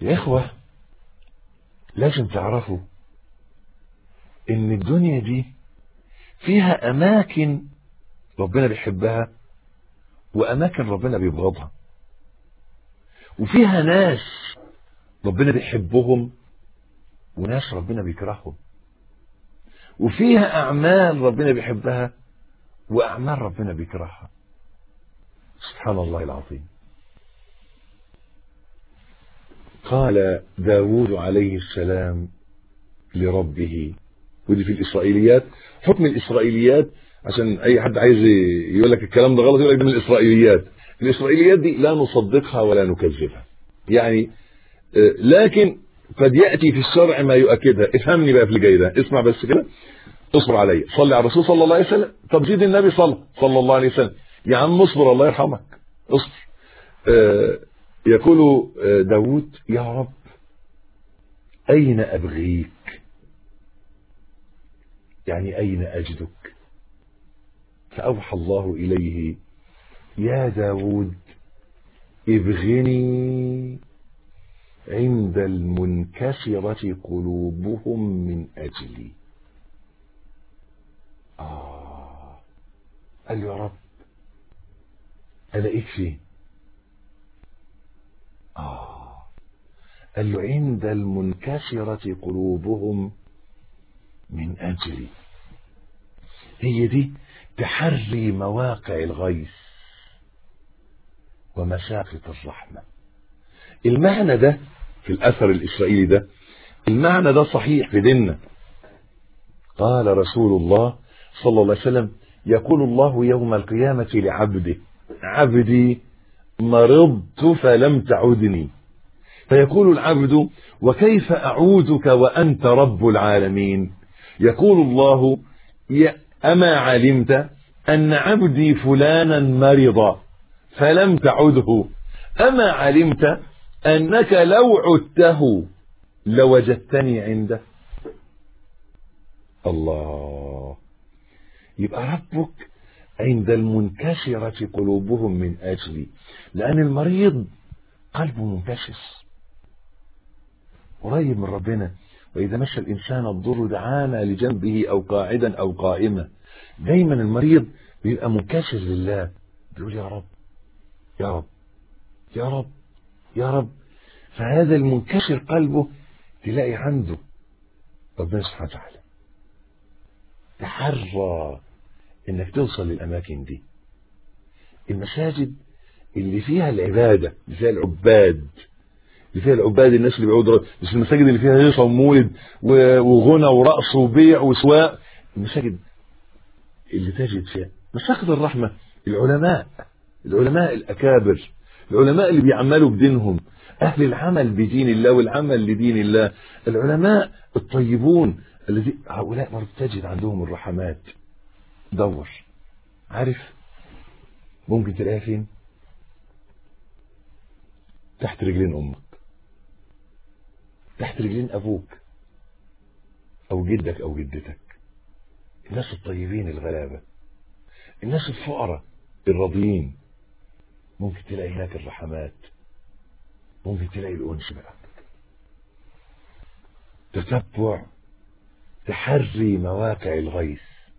يا إخوة لازم تعرفوا إن الدنيا دي فيها أماكن ربنا بيحبها وأماكن ربنا بيبغضها وفيها ناس ربنا بيحبهم وناس ربنا بيكرههم وفيها أعمال ربنا بيحبها وأعمال ربنا بيكرهها سبحان الله العظيم قال داود عليه السلام لربه ودي في الإسرائيليات حكم الإسرائيليات عشان أي حد عايز يقول لك الكلام ده غلط يقول لك ده من الإسرائيليات الإسرائيليات دي لا نصدقها ولا نكذبها يعني لكن قد يأتي في الشرع ما يؤكدها افهمني بقى في اللي جاي ده اسمع بس كده اصبر عليا صلي على الرسول صلى الله عليه وسلم طب زيد النبي صلى صلى الله عليه وسلم يا عم اصبر الله يرحمك اصبر آه يقول داود يا رب أين أبغيك يعني أين أجدك فأوحى الله إليه يا داود ابغني عند المنكسرة قلوبهم من أجلي آه قال له يا رب ألاقيك فين آه قال له عند المنكسرة قلوبهم من أجلي هي دي تحري مواقع الغيث ومساقط الرحمة المعنى ده في الأثر الإسرائيلي ده المعنى ده صحيح في ديننا قال رسول الله صلى الله عليه وسلم يقول الله يوم القيامة لعبده عبدي مرضت فلم تعدني فيقول العبد وكيف أعودك وأنت رب العالمين يقول الله أما علمت أن عبدي فلانا مرض فلم تعده أما علمت أنك لو عدته لوجدتني عنده الله يبقى ربك عند المنكسرة قلوبهم من أجلي لأن المريض قلبه منكسر قريب من ربنا وإذا مشى الإنسان الضر دعانا لجنبه أو قاعدا أو قائما دايما المريض بيبقى منكسر لله بيقول يا رب يا رب يا رب يا رب فهذا المنكسر قلبه تلاقي عنده ربنا سبحانه وتعالى تحرى انك توصل للاماكن دي المساجد اللي فيها العباده اللي فيها العباد اللي فيها العباد الناس اللي بيعودوا مش المساجد اللي فيها هيصه ومولد وغنى ورقص وبيع وسواق المساجد اللي تجد فيها مساجد الرحمه العلماء العلماء الاكابر العلماء اللي بيعملوا بدينهم اهل العمل بدين الله والعمل لدين الله العلماء الطيبون الذي هؤلاء برضه تجد عندهم الرحمات دور عارف ممكن تلاقيها فين تحت رجلين امك تحت رجلين ابوك او جدك او جدتك الناس الطيبين الغلابه الناس الفقراء الراضيين ممكن تلاقي هناك الرحمات ممكن تلاقي الانس بقى تتبع تحري مواقع الغيث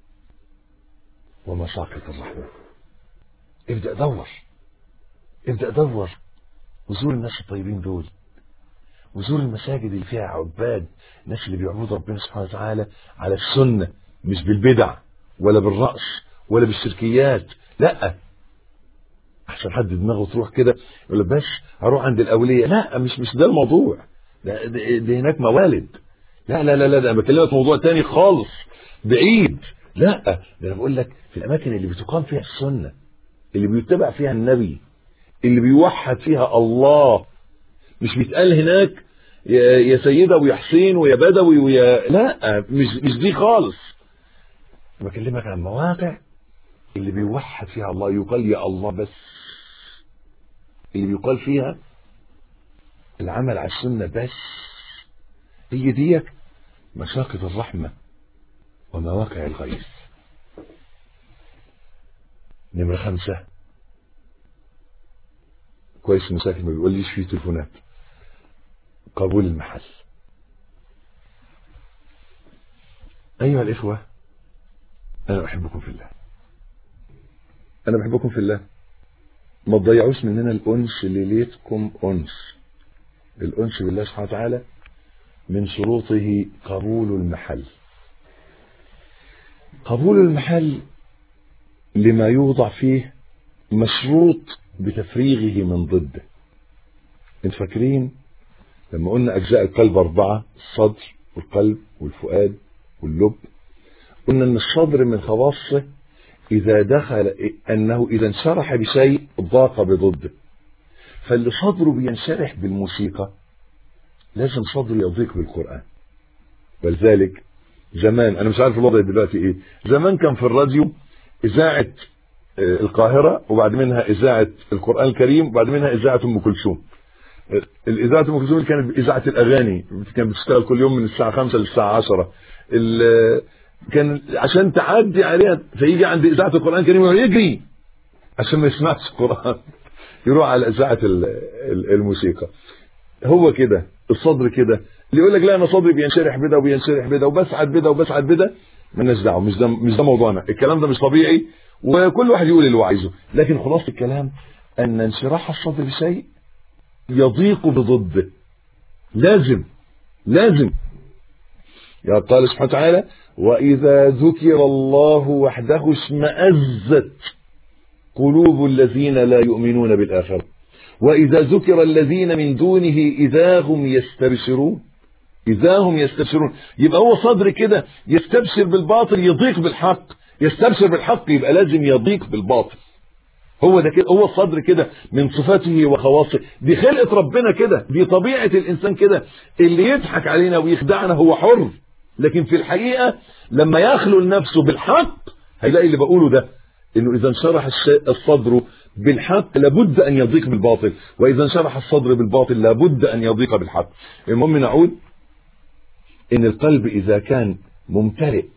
ومساقط الرحمة ابدأ دور ابدأ دور وزور الناس الطيبين دول وزور المساجد اللي فيها عباد الناس اللي بيعبدوا ربنا سبحانه وتعالى على السنة مش بالبدع ولا بالرأس ولا بالشركيات لا احسن حد دماغه تروح كده يقول لك بس هروح عند الاولياء لا مش مش ده الموضوع ده, ده, ده هناك موالد لا لا لا لا ده انا بكلمك موضوع تاني خالص بعيد لا ده انا بقول لك في الاماكن اللي بتقام فيها السنه اللي بيتبع فيها النبي اللي بيوحد فيها الله مش بيتقال هناك يا يا سيدة ويا حسين ويا بدوي ويا لا مش مش دي خالص بكلمك عن مواقع اللي بيوحد فيها الله يقال يا الله بس اللي بيقال فيها العمل على السنة بس هي ديك مشاقة الرحمة ومواقع الغيث نمرة خمسة كويس مساكن ما بيقوليش فيه تليفونات قبول المحل أيها الإخوة أنا أحبكم في الله أنا بحبكم في الله ما تضيعوش مننا الأنس ليلتكم أنس الأنس بالله سبحانه وتعالى من شروطه قبول المحل قبول المحل لما يوضع فيه مشروط بتفريغه من ضده انت فاكرين لما قلنا اجزاء القلب اربعه الصدر والقلب والفؤاد واللب قلنا ان الصدر من خواصه اذا دخل انه اذا انشرح بشيء ضاق بضده فاللي صدره بينشرح بالموسيقى لازم صدره يضيق بالقران ولذلك زمان انا مش عارف الوضع دلوقتي ايه زمان كان في الراديو اذاعه القاهره وبعد منها اذاعه القران الكريم وبعد منها اذاعه ام كلثوم الاذاعه ام كلثوم كانت اذاعه الاغاني كانت بتشتغل كل يوم من الساعه 5 للساعه 10 كان عشان تعدي عليها فيجي عند اذاعه القران الكريم ويجري عشان ما يسمعش القران يروح على اذاعه الموسيقى هو كده الصدر كده اللي يقول لك لا انا صدري بينشرح بدا وبينشرح بدا وبسعد بدا وبسعد بدا مالناش دعوه مش ده مش ده موضوعنا الكلام ده مش طبيعي وكل واحد يقول اللي هو عايزه لكن خلاصه الكلام ان انشراح الصدر بشيء يضيق بضده لازم لازم يا قال سبحانه وتعالى وإذا ذكر الله وحده اشمأزت قلوب الذين لا يؤمنون بالآخرة وإذا ذكر الذين من دونه إذا هم يستبشرون إذا هم يستبشرون يبقى هو صدر كده يستبشر بالباطل يضيق بالحق يستبشر بالحق يبقى لازم يضيق بالباطل هو ده كده هو الصدر كده من صفاته وخواصه دي خلقه ربنا كده دي طبيعه الانسان كده اللي يضحك علينا ويخدعنا هو حر لكن في الحقيقه لما يخلو لنفسه بالحق هيلاقي اللي بقوله ده انه اذا انشرح الصدر بالحق لابد ان يضيق بالباطل واذا انشرح الصدر بالباطل لابد ان يضيق بالحق المهم نعود ان القلب اذا كان ممتلئ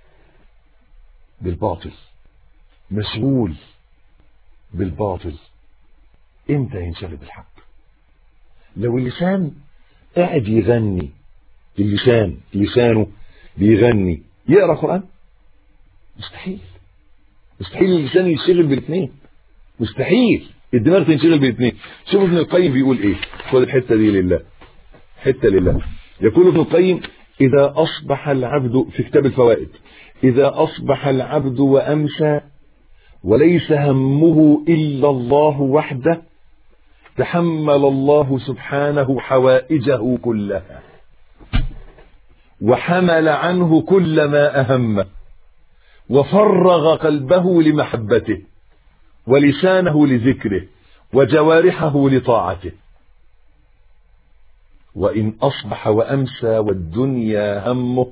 بالباطل مشغول بالباطل امتى ينشغل بالحق لو اللسان قاعد يغني اللسان لسانه بيغني يقرا قران مستحيل مستحيل اللسان يشتغل بالاثنين مستحيل الدماغ تنشغل بالاثنين شوف ابن القيم بيقول ايه خد الحته دي لله حته لله يقول ابن القيم اذا اصبح العبد في كتاب الفوائد اذا اصبح العبد وامسى وليس همه الا الله وحده تحمل الله سبحانه حوائجه كلها وحمل عنه كل ما اهمه وفرغ قلبه لمحبته ولسانه لذكره وجوارحه لطاعته وان اصبح وامسى والدنيا همه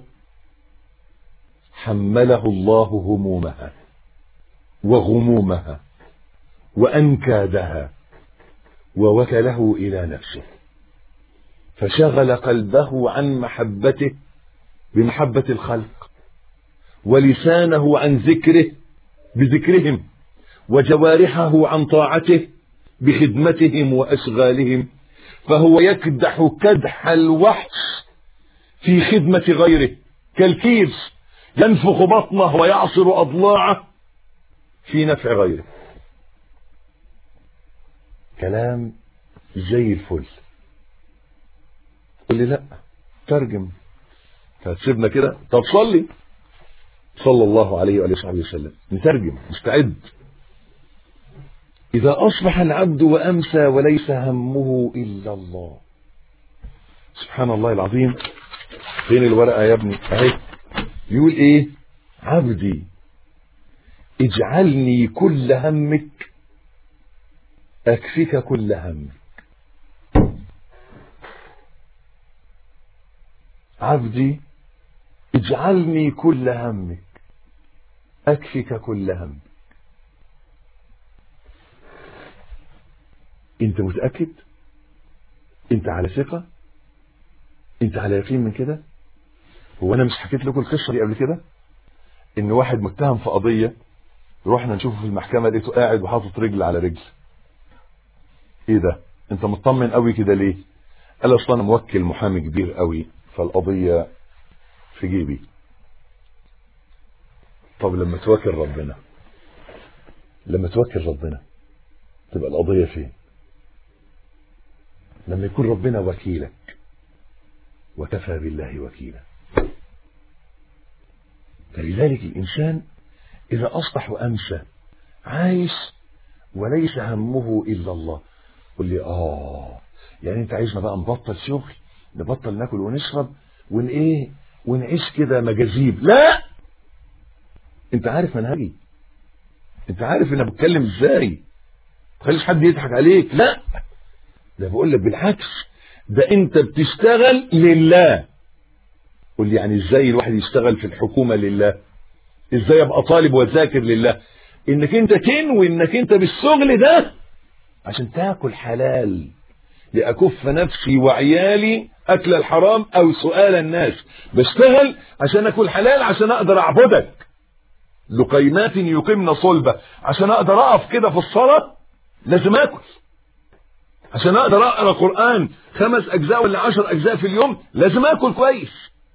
حمله الله همومها وغمومها وانكادها ووكله الى نفسه فشغل قلبه عن محبته بمحبه الخلق ولسانه عن ذكره بذكرهم وجوارحه عن طاعته بخدمتهم واشغالهم فهو يكدح كدح الوحش في خدمه غيره كالكيس ينفخ بطنه ويعصر اضلاعه في نفع غيره كلام زي الفل قل لي لا ترجم فتسيبنا كده طب صلي صلى الله عليه وآله وصحبه وسلم نترجم مستعد إذا أصبح العبد وأمسى وليس همه إلا الله سبحان الله العظيم فين الورقة يا ابني أهي يقول إيه عبدي اجعلني كل همك أكفك كل همك عبدي اجعلني كل همك أكفك كل همك انت متأكد انت على ثقة انت على يقين من كده هو انا مش حكيت لكم القصة دي قبل كده ان واحد متهم في قضية رحنا نشوفه في المحكمة لقيته قاعد وحاطط رجل على رجل ايه ده انت مطمن قوي كده ليه قال اصل انا موكل محامي كبير قوي فالقضيه في جيبي طب لما توكل ربنا لما توكل ربنا تبقى القضيه فين لما يكون ربنا وكيلك وكفى بالله وكيلا فلذلك الإنسان إذا أصبح وأمسى عايش وليس همه إلا الله قل لي آه يعني أنت عايزنا بقى نبطل شغل نبطل ناكل ونشرب ون إيه ونعيش كده مجاذيب لا أنت عارف منهجي أنت عارف أنا بتكلم إزاي تخليش حد يضحك عليك لا ده بقول لك بالعكس ده انت بتشتغل لله قول لي يعني ازاي الواحد يشتغل في الحكومة لله ازاي ابقى طالب وذاكر لله انك انت تنوي انك انت بالشغل ده عشان تاكل حلال لأكف نفسي وعيالي أكل الحرام أو سؤال الناس بشتغل عشان أكل حلال عشان أقدر أعبدك لقيمات يقمن صلبة عشان أقدر أقف كده في الصلاة لازم أكل عشان اقدر اقرا قران خمس اجزاء ولا عشر اجزاء في اليوم لازم اكل كويس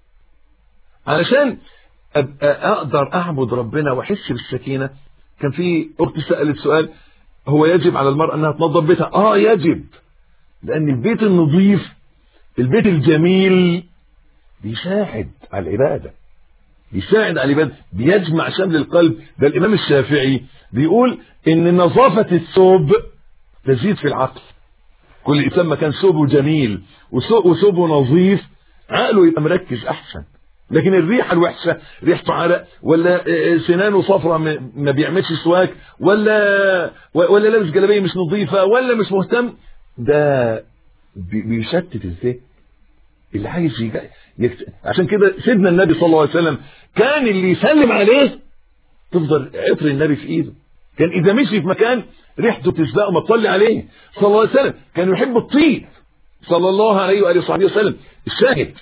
علشان ابقى اقدر اعبد ربنا واحس بالسكينه كان في اخت سالت سؤال هو يجب على المراه انها تنظف بيتها اه يجب لان البيت النظيف البيت الجميل بيساعد على العباده بيساعد على العباده بيجمع شمل القلب ده الامام الشافعي بيقول ان نظافه الثوب تزيد في العقل كل انسان ما كان ثوبه جميل وثوبه نظيف عقله يبقى مركز احسن لكن الريحه الوحشه ريحته عرق ولا سنانه صفرة ما بيعملش سواك ولا ولا لابس جلابيه مش نظيفه ولا مش مهتم ده بيشتت الذهن اللي عايز يجي يكت... عشان كده سيدنا النبي صلى الله عليه وسلم كان اللي يسلم عليه تفضل عطر النبي في ايده كان اذا مشي في مكان ريحته تسبقه ما تصلي عليه صلى الله عليه وسلم كان يحب الطيب صلى الله عليه واله وصحبه وسلم الشاهد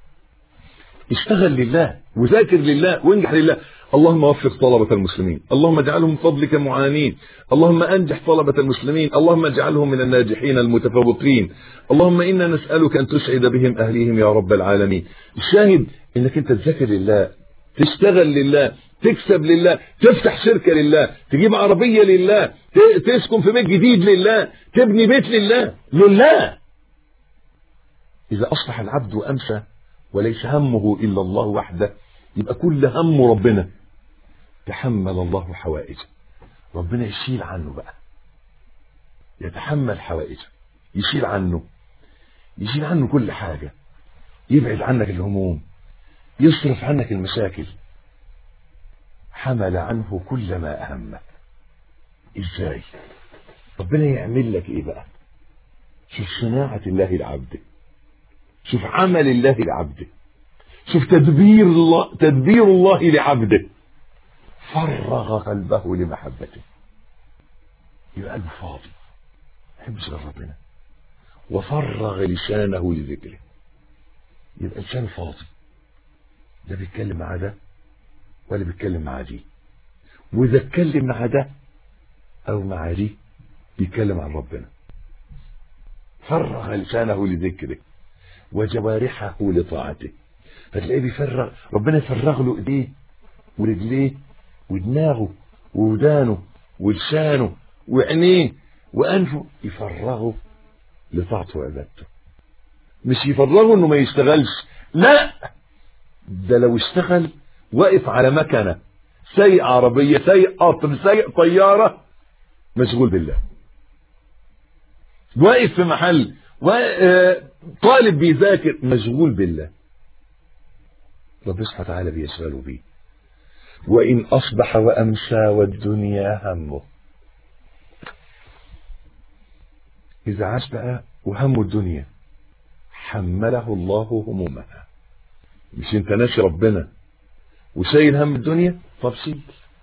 اشتغل لله وذاكر لله وانجح لله اللهم وفق طلبة المسلمين اللهم اجعلهم من فضلك معانين اللهم انجح طلبة المسلمين اللهم اجعلهم من الناجحين المتفوقين اللهم انا نسألك ان تسعد بهم اهليهم يا رب العالمين الشاهد انك انت تذاكر لله تشتغل لله تكسب لله تفتح شركة لله تجيب عربية لله تسكن في بيت جديد لله تبني بيت لله لله إذا أصبح العبد أمسى وليس همه إلا الله وحده يبقى كل همه ربنا تحمل الله حوائجه ربنا يشيل عنه بقى يتحمل حوائجه يشيل عنه يشيل عنه كل حاجة يبعد عنك الهموم يصرف عنك المشاكل حمل عنه كل ما أهمه ازاي ربنا يعمل لك ايه بقى شوف صناعة الله لعبده شوف عمل الله لعبده شوف تدبير الله تدبير الله لعبده فرغ قلبه لمحبته يبقى قلبه فاضي يحبش غير ربنا وفرغ لسانه لذكره يبقى لسانه فاضي لا بيتكلم مع ده ولا بيتكلم مع دي واذا اتكلم مع ده او مع دي بيتكلم عن ربنا فرغ لسانه لذكره وجوارحه لطاعته فتلاقيه بيفرغ ربنا يفرغ له ايديه ورجليه ودماغه وودانه ولسانه وعينيه وانفه يفرغه لطاعته وعبادته مش يفرغه انه ما يشتغلش لا ده لو اشتغل واقف على مكنه سايق عربيه سايق قطر سايق طياره مشغول بالله واقف في محل طالب بيذاكر مشغول بالله رب سبحانه وتعالى بيشغله بيه وإن أصبح وأمسى والدنيا همه إذا عاش بقى وهم الدنيا حمله الله همومها مش انت ناسي ربنا وشايل هم الدنيا طب شيل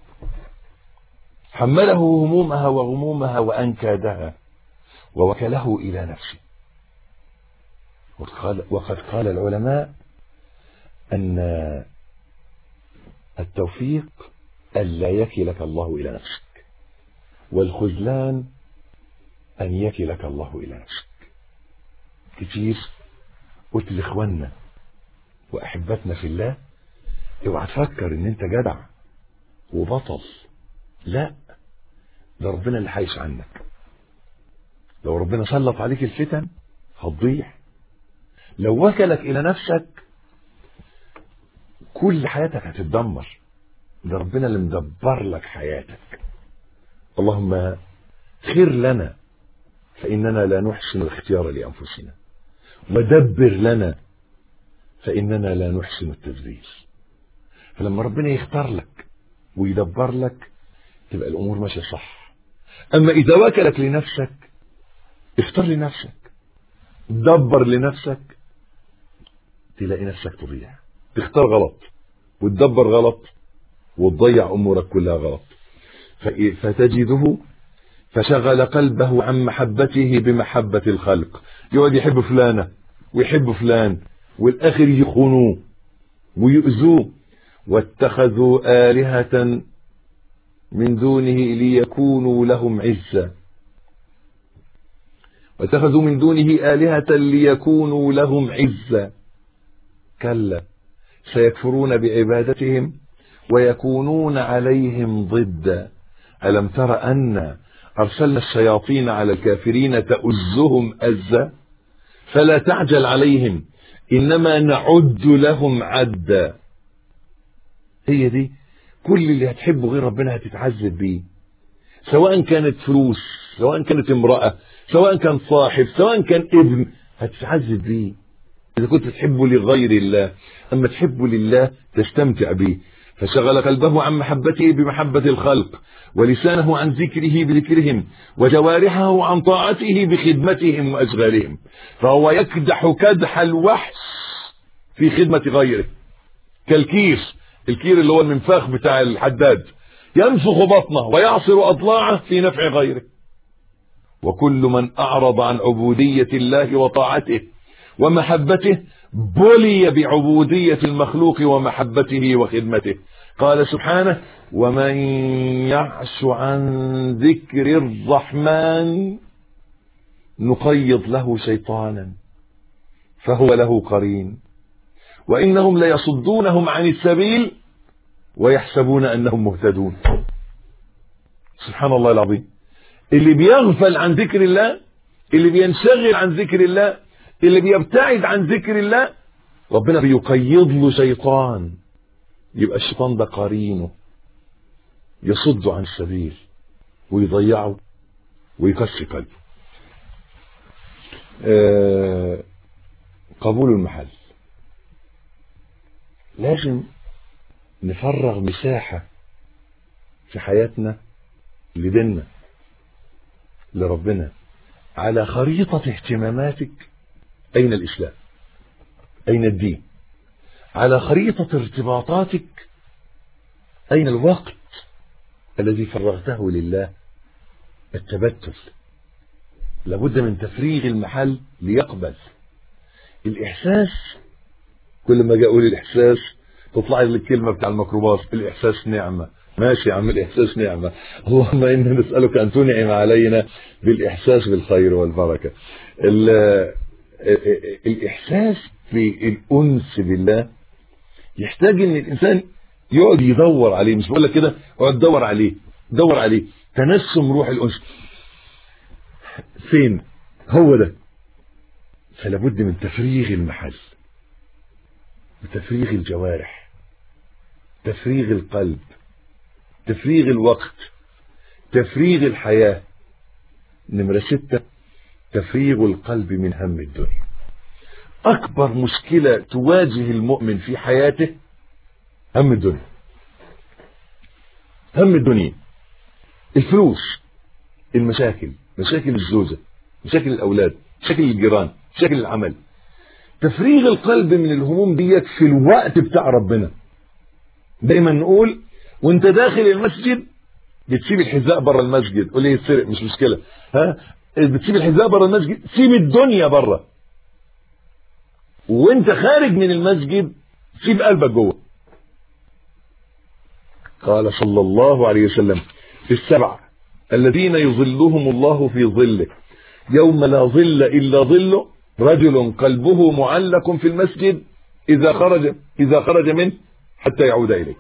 حمله همومها وغمومها وأنكادها ووكله إلى نفسه وقال, وقد قال العلماء أن التوفيق ألا يكلك الله إلى نفسك والخذلان أن يكلك الله إلى نفسك كتير قلت لاخواننا واحبتنا في الله اوعى تفكر ان انت جدع وبطل لا ده ربنا اللي حايش عنك لو ربنا سلط عليك الفتن هتضيع لو وكلك الى نفسك كل حياتك هتتدمر ده ربنا اللي مدبر لك حياتك اللهم خير لنا فإننا لا نحسن الاختيار لأنفسنا ودبر لنا فإننا لا نحسن التدبير فلما ربنا يختار لك ويدبر لك تبقى الأمور ماشية صح أما إذا وكلك لنفسك اختار لنفسك دبر لنفسك تلاقي نفسك تضيع تختار غلط وتدبر غلط وتضيع أمورك كلها غلط فتجده فشغل قلبه عن محبته بمحبة الخلق يقعد يحب فلانة ويحب فلان والآخر يخونوه ويؤذوه واتخذوا آلهة من دونه ليكونوا لهم عزا واتخذوا من دونه آلهة ليكونوا لهم عزا كلا سيكفرون بعبادتهم ويكونون عليهم ضدا ألم تر أن أرسلنا الشياطين على الكافرين تؤزهم أزا فلا تعجل عليهم إنما نعد لهم عدا هي دي كل اللي هتحبه غير ربنا هتتعذب بيه سواء كانت فلوس سواء كانت امرأة سواء كان صاحب سواء كان ابن هتتعذب بيه إذا كنت تحبه لغير الله أما تحبه لله تستمتع به فشغل قلبه عن محبته بمحبة الخلق ولسانه عن ذكره بذكرهم وجوارحه عن طاعته بخدمتهم وأشغالهم فهو يكدح كدح الوحش في خدمة غيره كالكير الكير اللي هو المنفاخ بتاع الحداد ينفخ بطنه ويعصر أضلاعه في نفع غيره وكل من أعرض عن عبودية الله وطاعته ومحبته بلي بعبودية المخلوق ومحبته وخدمته قال سبحانه ومن يعش عن ذكر الرحمن نقيض له شيطانا فهو له قرين وإنهم ليصدونهم عن السبيل ويحسبون أنهم مهتدون سبحان الله العظيم اللي بيغفل عن ذكر الله اللي بينشغل عن ذكر الله اللي بيبتعد عن ذكر الله ربنا بيقيض له شيطان يبقى الشيطان ده قرينه يصده عن السبيل ويضيعه ويكسر قلبه آه قبول المحل لازم نفرغ مساحة في حياتنا لديننا لربنا على خريطة اهتماماتك أين الإسلام أين الدين على خريطة ارتباطاتك أين الوقت الذي فرغته لله التبتل لابد من تفريغ المحل ليقبل الإحساس كل ما جاء أقول الإحساس تطلع لي الكلمة بتاع الميكروباص الإحساس نعمة ماشي يا عم الإحساس نعمة اللهم إنا نسألك أن تنعم علينا بالإحساس بالخير والبركة الإحساس بالأنس بالله يحتاج إن الإنسان يقعد يدور عليه مش بقول لك كده اقعد دور عليه دور عليه تنسم روح الأنس فين هو ده فلا بد من تفريغ المحل وتفريغ الجوارح تفريغ القلب تفريغ الوقت تفريغ الحياة نمرة ستة تفريغ القلب من هم الدنيا أكبر مشكلة تواجه المؤمن في حياته هم الدنيا هم الدنيا الفلوس المشاكل مشاكل الزوجة مشاكل الأولاد مشاكل الجيران مشاكل العمل تفريغ القلب من الهموم ديت في الوقت بتاع ربنا دايما نقول وانت داخل المسجد بتسيب الحذاء بره المسجد قول لي يتسرق مش مشكله ها بتسيب الحذاء بره المسجد سيب الدنيا بره وانت خارج من المسجد سيب قلبك جوه قال صلى الله عليه وسلم في السبع الذين يظلهم الله في ظله يوم لا ظل الا ظله رجل قلبه معلق في المسجد إذا خرج إذا خرج منه حتى يعود إليه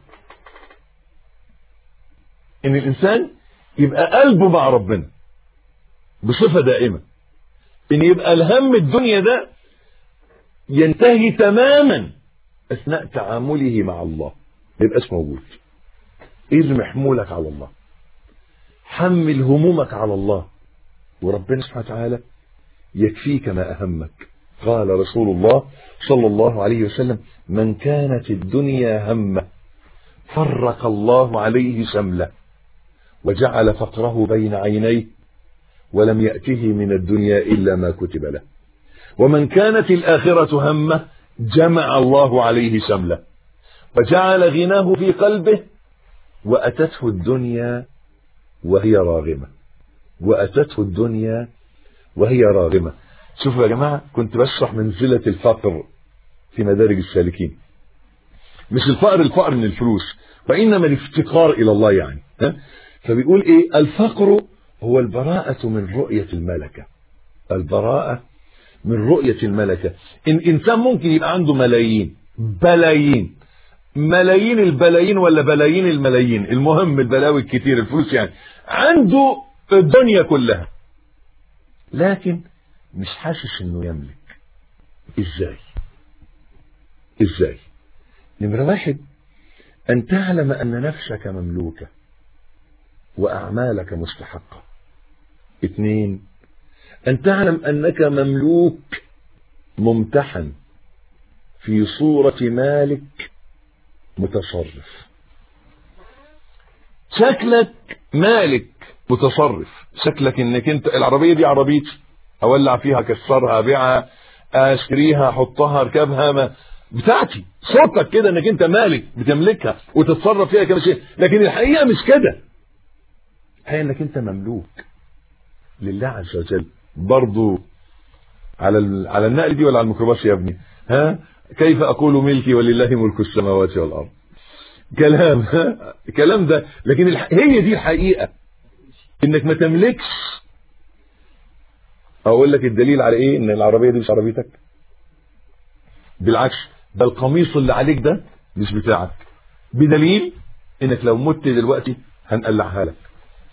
إن الإنسان يبقى قلبه مع ربنا بصفة دائمة إن يبقى الهم الدنيا ده ينتهي تماما أثناء تعامله مع الله ما يبقاش موجود ارمي حمولك على الله حمل همومك على الله وربنا سبحانه وتعالى يكفيك ما أهمك قال رسول الله صلى الله عليه وسلم من كانت الدنيا همه فرق الله عليه شمله وجعل فقره بين عينيه ولم يأته من الدنيا إلا ما كتب له ومن كانت الآخرة همه جمع الله عليه شمله وجعل غناه في قلبه وأتته الدنيا وهي راغمة وأتته الدنيا وهي راغمة شوفوا يا جماعة كنت بشرح منزلة الفقر في مدارج السالكين مش الفقر الفقر من الفلوس وإنما الافتقار إلى الله يعني ها؟ فبيقول إيه الفقر هو البراءة من رؤية الملكة البراءة من رؤية الملكة إن إنسان ممكن يبقى عنده ملايين بلايين ملايين البلايين ولا بلايين الملايين المهم البلاوي الكتير الفلوس يعني عنده الدنيا كلها لكن مش حاسس انه يملك ازاي ازاي نمرة واحد ان تعلم ان نفسك مملوكة واعمالك مستحقة اثنين ان تعلم انك مملوك ممتحن في صورة مالك متصرف شكلك مالك متصرف شكلك انك انت العربية دي عربيتي اولع فيها اكسرها ابيعها اشتريها احطها اركبها ما بتاعتي صوتك كده انك انت مالك بتملكها وتتصرف فيها كما شيء لكن الحقيقة مش كده الحقيقة انك انت مملوك لله عز وجل برضو على على النقل دي ولا على الميكروباص يا ابني ها كيف اقول ملكي ولله ملك السماوات والارض كلام كلام ده لكن الح... هي دي الحقيقة انك ما تملكش اقول لك الدليل على ايه ان العربية دي مش عربيتك بالعكس ده القميص اللي عليك ده مش بتاعك بدليل انك لو مت دلوقتي هنقلعها لك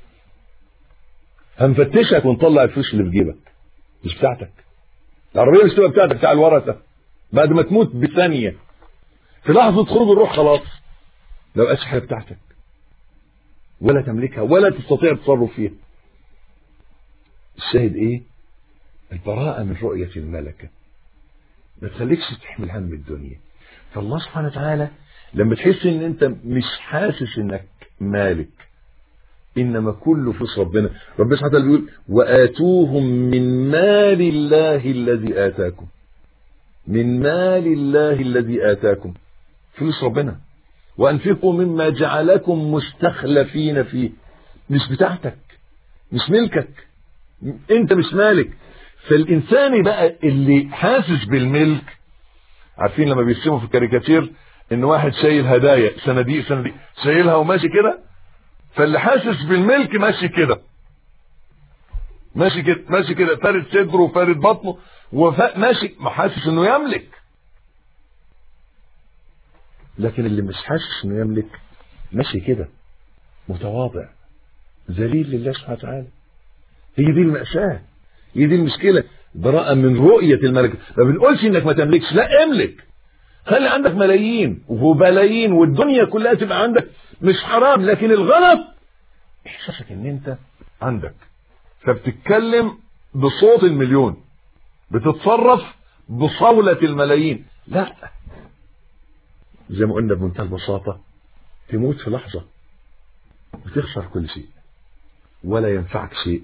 هنفتشك ونطلع الفلوس اللي في جيبك مش بتاعتك العربية مش تبقى بتاعتك بتاع الورثة بعد ما تموت بثانية في لحظة خروج الروح خلاص لو بقتش حاجة بتاعتك ولا تملكها ولا تستطيع التصرف فيها الشاهد ايه البراءة من رؤية الملكة ما تخليكش تحمل هم الدنيا فالله سبحانه وتعالى لما تحس ان انت مش حاسس انك مالك انما كله فلوس ربنا ربنا سبحانه وتعالى بيقول واتوهم من مال الله الذي اتاكم من مال الله الذي اتاكم فلوس ربنا وانفقوا مما جعلكم مستخلفين فيه مش بتاعتك مش ملكك انت مش مالك فالانسان بقى اللي حاسس بالملك عارفين لما بيرسموا في الكاريكاتير ان واحد شايل هدايا صناديق صناديق شايلها وماشي كده فاللي حاسس بالملك ماشي كده ماشي كده ماشي كده فارد صدره وفارد بطنه وماشي حاسس انه يملك لكن اللي مش حاسس انه يملك ماشي كده متواضع ذليل لله سبحانه وتعالى هي دي المأساة هي دي المشكلة براءة من رؤية الملكة ما بنقولش انك ما تملكش لا املك خلي عندك ملايين وبلايين والدنيا كلها تبقى عندك مش حرام لكن الغلط احساسك ان انت عندك فبتتكلم بصوت المليون بتتصرف بصولة الملايين لا زي ما قلنا بمنتهى البساطة تموت في لحظة وتخسر كل شيء ولا ينفعك شيء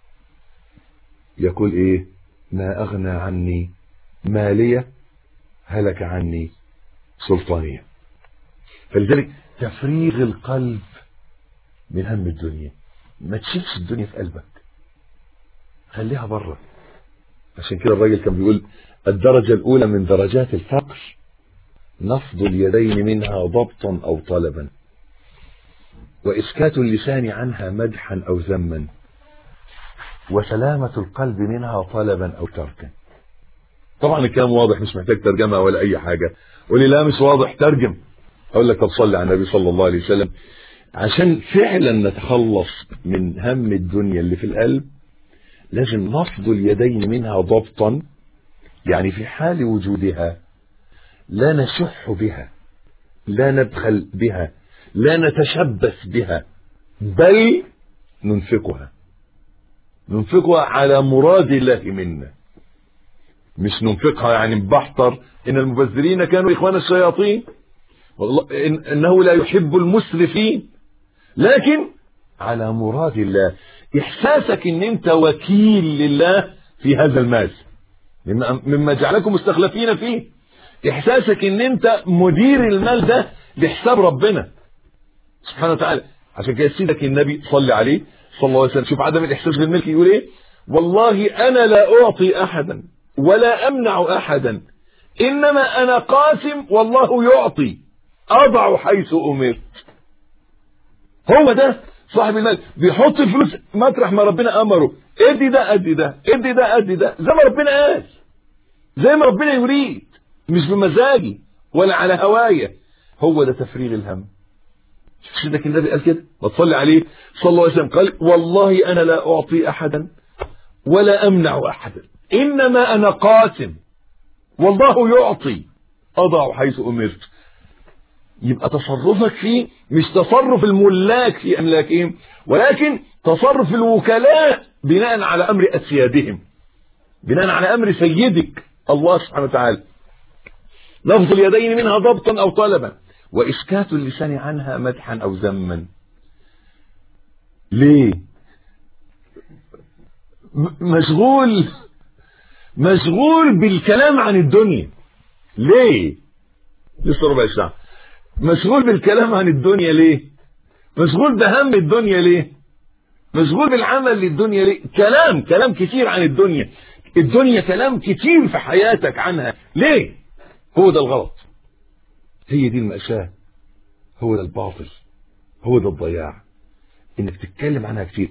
يقول ايه ما اغنى عني مالية هلك عني سلطانية فلذلك تفريغ القلب من هم الدنيا ما تشيلش الدنيا في قلبك خليها بره عشان كده الراجل كان بيقول الدرجة الأولى من درجات الفقر نفض اليدين منها ضبطا أو طلبا وإسكات اللسان عنها مدحا أو ذما وسلامة القلب منها طلبا أو تركا طبعا الكلام واضح مش محتاج ترجمة ولا أي حاجة قولي لا مش واضح ترجم أقول لك طب صلي على النبي صلى الله عليه وسلم عشان فعلا نتخلص من هم الدنيا اللي في القلب لازم نفض اليدين منها ضبطا يعني في حال وجودها لا نشح بها لا نبخل بها لا نتشبث بها بل ننفقها ننفقها على مراد الله منا مش ننفقها يعني نبحتر ان المبذرين كانوا اخوان الشياطين والله إن انه لا يحب المسرفين لكن على مراد الله احساسك ان انت وكيل لله في هذا المال مما جعلكم مستخلفين فيه احساسك ان انت مدير المال ده بحساب ربنا سبحانه وتعالى عشان كده سيدك النبي صلى عليه صلى الله عليه وسلم شوف عدم الاحساس بالملك يقول ايه والله انا لا اعطي احدا ولا امنع احدا انما انا قاسم والله يعطي اضع حيث امرت هو ده صاحب المال بيحط الفلوس مطرح ما ربنا امره ادي ده ادي ده ادي ده ادي ده زي ما ربنا قال زي ما ربنا يريد مش بمزاجي ولا على هوايا هو ده تفريغ الهم سيدك النبي قال كده وتصلي عليه صلى الله عليه وسلم قال والله انا لا اعطي احدا ولا امنع احدا انما انا قاسم والله يعطي اضع حيث امرت يبقى تصرفك فيه مش تصرف الملاك في املاكهم ولكن تصرف الوكلاء بناء على امر اسيادهم بناء على امر سيدك الله سبحانه وتعالى لفظ اليدين منها ضبطا او طلبا واسكات اللسان عنها مدحا او ذما ليه مشغول مشغول بالكلام عن الدنيا ليه لسه ربع ساعه مشغول بالكلام عن الدنيا ليه مشغول بهم الدنيا ليه مشغول بالعمل للدنيا ليه كلام كلام كتير عن الدنيا الدنيا كلام كتير في حياتك عنها ليه هو ده الغلط هي دي المأساة هو ده الباطل هو ده الضياع انك تتكلم عنها كتير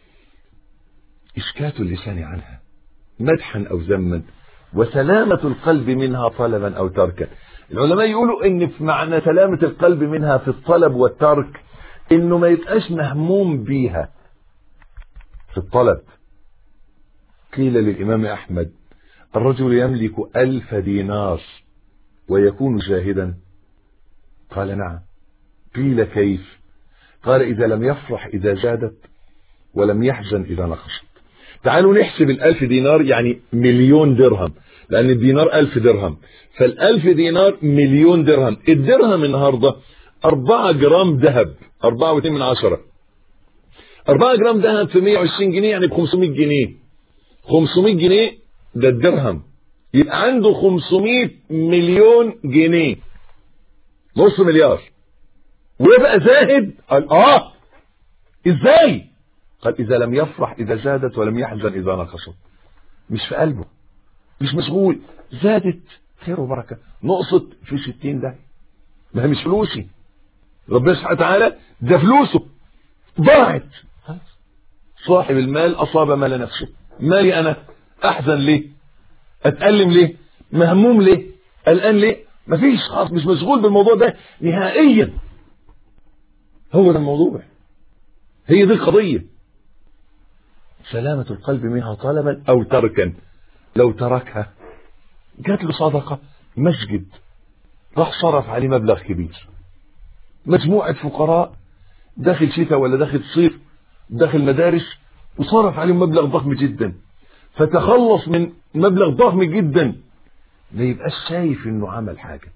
اسكات اللسان عنها مدحا او ذما وسلامة القلب منها طلبا او تركا العلماء يقولوا ان في معنى سلامة القلب منها في الطلب والترك انه ما يبقاش مهموم بيها في الطلب قيل للامام احمد الرجل يملك الف دينار ويكون جاهدا قال نعم قيل كيف قال اذا لم يفرح اذا زادت ولم يحزن اذا نقصت تعالوا نحسب الالف دينار يعني مليون درهم لان الدينار الف درهم فالالف دينار مليون درهم الدرهم النهاردة اربعة جرام ذهب اربعة واتنين من عشرة اربعة جرام ذهب في 120 جنيه يعني ب 500 جنيه 500 جنيه ده الدرهم يبقى عنده 500 مليون جنيه نص مليار ويبقى زاهد قال اه ازاي قال اذا لم يفرح اذا زادت ولم يحزن اذا نقصت مش في قلبه مش مشغول زادت خير وبركه نقصت في 60 ده ما هي مش فلوسي ربنا سبحانه وتعالى ده فلوسه ضاعت صاحب المال اصاب مال نفسه مالي انا احزن ليه اتألم ليه مهموم ليه قلقان ليه مفيش خلاص مش مشغول بالموضوع ده نهائيا هو ده الموضوع هي دي القضية سلامة القلب منها طلبا أو تركا لو تركها جات له صدقة مسجد راح صرف عليه مبلغ كبير مجموعة فقراء داخل شتاء ولا داخل صيف داخل مدارس وصرف عليهم مبلغ ضخم جدا فتخلص من مبلغ ضخم جدا ما يبقاش شايف انه عمل حاجة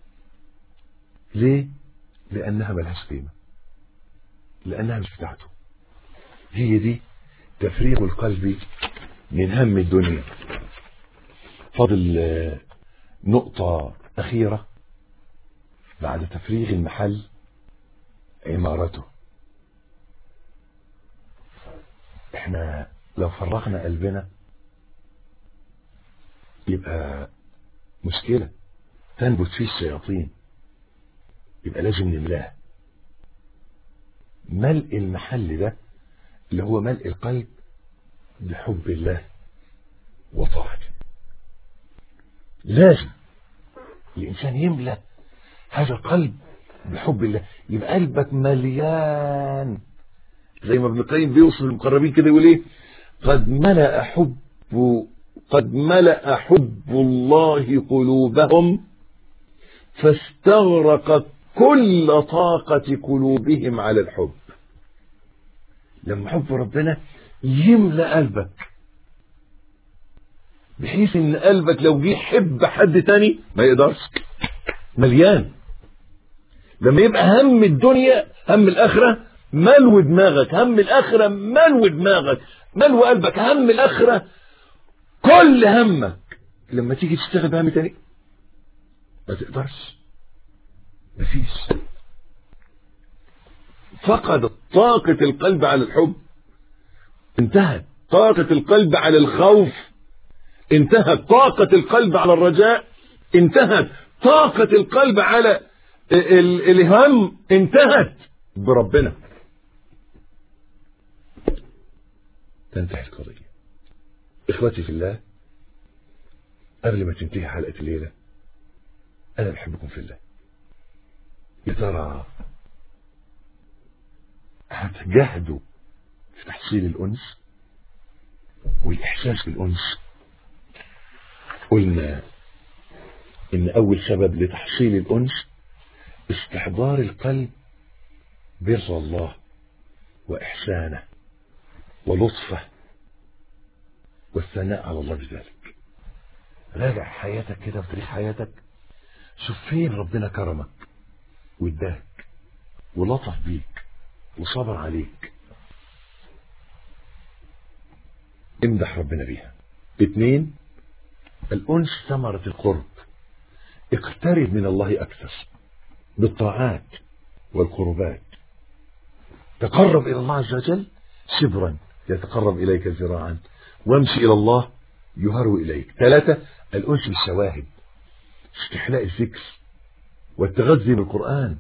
ليه لانها ملهاش قيمة لانها مش بتاعته هي دي تفريغ القلب من هم الدنيا فاضل نقطة أخيرة بعد تفريغ المحل عمارته احنا لو فرغنا قلبنا يبقى مشكلة تنبت فيه الشياطين يبقى لازم نملاه ملء المحل ده اللي هو ملء القلب بحب الله وطاعته لازم الإنسان يملى هذا القلب بحب الله يبقى قلبك مليان زي ما ابن القيم بيوصف المقربين كده يقول ايه قد ملأ حب قد ملأ حب الله قلوبهم فاستغرق كل طاقة قلوبهم على الحب لما حب ربنا يملأ قلبك بحيث ان قلبك لو جه يحب حد تاني ما يقدرش مليان لما يبقى هم الدنيا هم الاخره ملو دماغك هم الاخره ملو دماغك ملو قلبك هم الاخره كل همك لما تيجي تشتغل بهم تاني ما تقدرش مفيش فقد طاقة القلب على الحب انتهت طاقة القلب على الخوف انتهت طاقة القلب على الرجاء انتهت طاقة القلب على ال- الهم انتهت بربنا تنتهي القضية إخوتي في الله قبل ما تنتهي حلقة الليلة أنا بحبكم في الله يا ترى هتجاهدوا في تحصيل الأنس والإحساس بالأنس قلنا إن أول سبب لتحصيل الأنس استحضار القلب بر الله وإحسانه ولطفه والثناء على الله بذلك راجع حياتك كده وتاريخ حياتك شوف فين ربنا كرمك واداك ولطف بيك وصبر عليك امدح ربنا بيها اتنين الأنس ثمرة القرب اقترب من الله أكثر بالطاعات والقربات تقرب إلى الله عز وجل شبرا يتقرب إليك ذراعا وامشي إلى الله يهرو إليك ثلاثة الأنس بالشواهد استحلاء الذكر والتغذي بالقرآن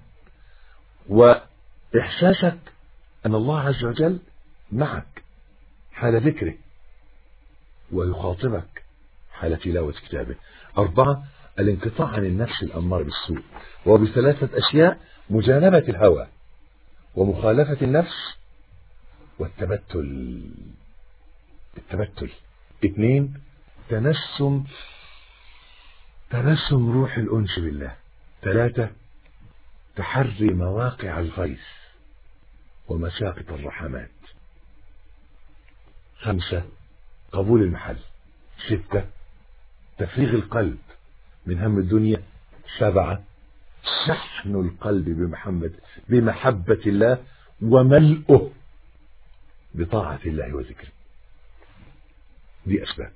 وإحساسك أن الله عز وجل معك حال ذكره ويخاطبك حال تلاوة كتابه أربعة الانقطاع عن النفس الأمار بالسوء وبثلاثة أشياء مجانبة الهوى ومخالفة النفس والتبتل التبتل اثنين تنسم تنسم روح الأنس بالله ثلاثة تحري مواقع الغيث ومساقط الرحمات خمسة قبول المحل ستة تفريغ القلب من هم الدنيا سبعة شحن القلب بمحبة, بمحبة الله وملئه بطاعة الله وذكره دي أسباب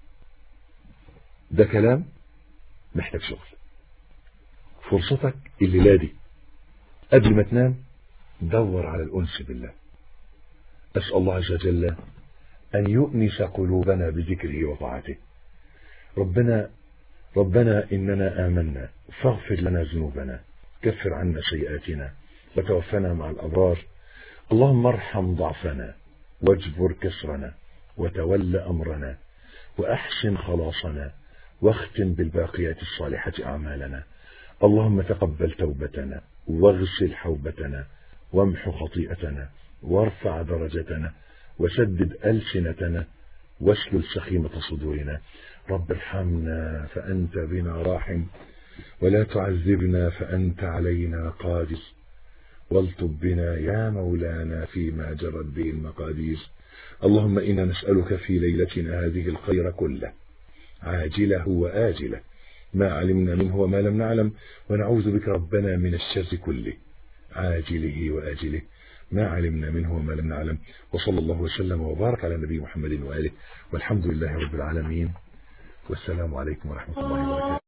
ده كلام محتاج شغل فرصتك الليلة دي قبل ما تنام دور على الأنس بالله أسأل الله عز وجل أن يؤنس قلوبنا بذكره وطاعته ربنا ربنا إننا آمنا فاغفر لنا ذنوبنا كفر عنا سيئاتنا وتوفنا مع الأبرار اللهم ارحم ضعفنا واجبر كسرنا وتول أمرنا وأحسن خلاصنا واختم بالباقيات الصالحة أعمالنا اللهم تقبل توبتنا واغسل حوبتنا وامح خطيئتنا وارفع درجتنا وسدد ألسنتنا واسلل سخيمة صدورنا رب ارحمنا فأنت بنا راحم ولا تعذبنا فأنت علينا قادر والطب بنا يا مولانا فيما جرت به المقادير اللهم إنا نسألك في ليلتنا هذه الخير كله عاجله وآجله ما علمنا منه وما لم نعلم ونعوذ بك ربنا من الشر كله عاجله وآجله ما علمنا منه وما لم نعلم وصلى الله وسلم وبارك على نبي محمد وآله والحمد لله رب العالمين والسلام عليكم ورحمة الله وبركاته